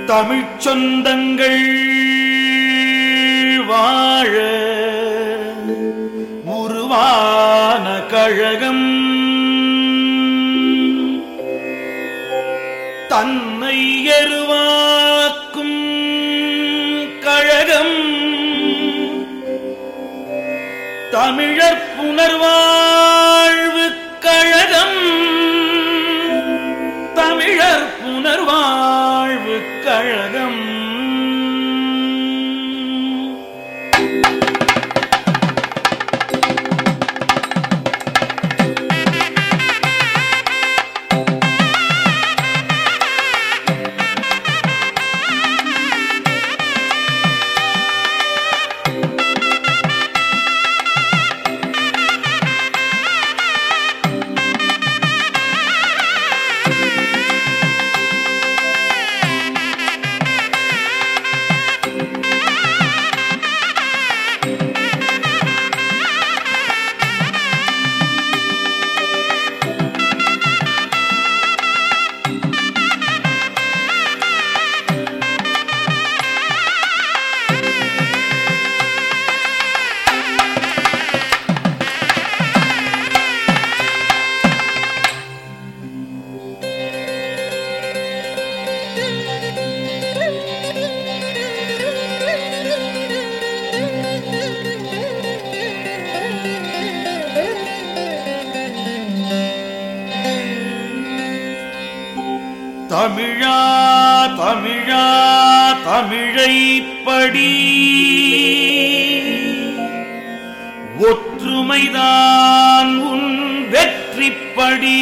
தமிழ்ச் சொந்தங்கள் வாழ உருவான கழகம் தன்னை எருவாக்கும் கழகம் தமிழர் புனர்வாழ்வு கழகம் தமிழர் புனர்வாழ்வு கழகம் தமிழா தமிழா தமிழை படி ஒற்றுமைதான் உன் வெற்றிப்படி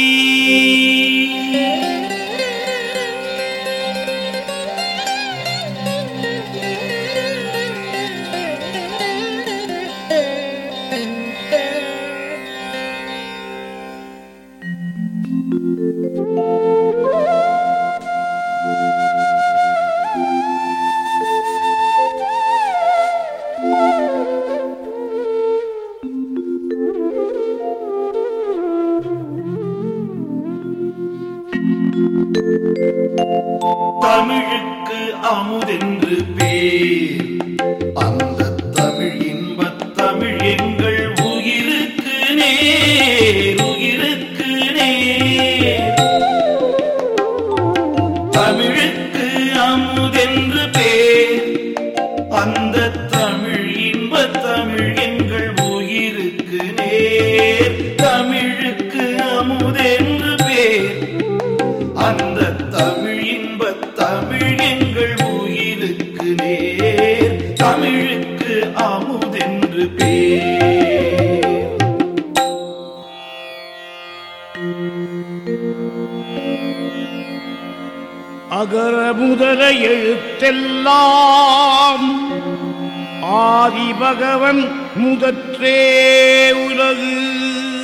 தமிழுக்கு அமுதென்று பேர் அந்த தமிழ் இன்பத் தமிழ் எங்கள் உயிருக்கு நேர் உயிருக்கு நேர் தமிழுக்கு அமுதென்று பேர் அந்த தமிழ் இன்பத் தமிழ் எங்கள் உயிருக்கு நேர் தமிழுக்கு அமுதென்று பேர் அந்த தமிழ் இன்பத் தமிழ் எங்கள் உயிருக்கு நேர் தமிழுக்கு அமுதென்று பேர் அகர முதல எழுத்தெல்லாம் ஆதி பகவன் முதற்றே உலகு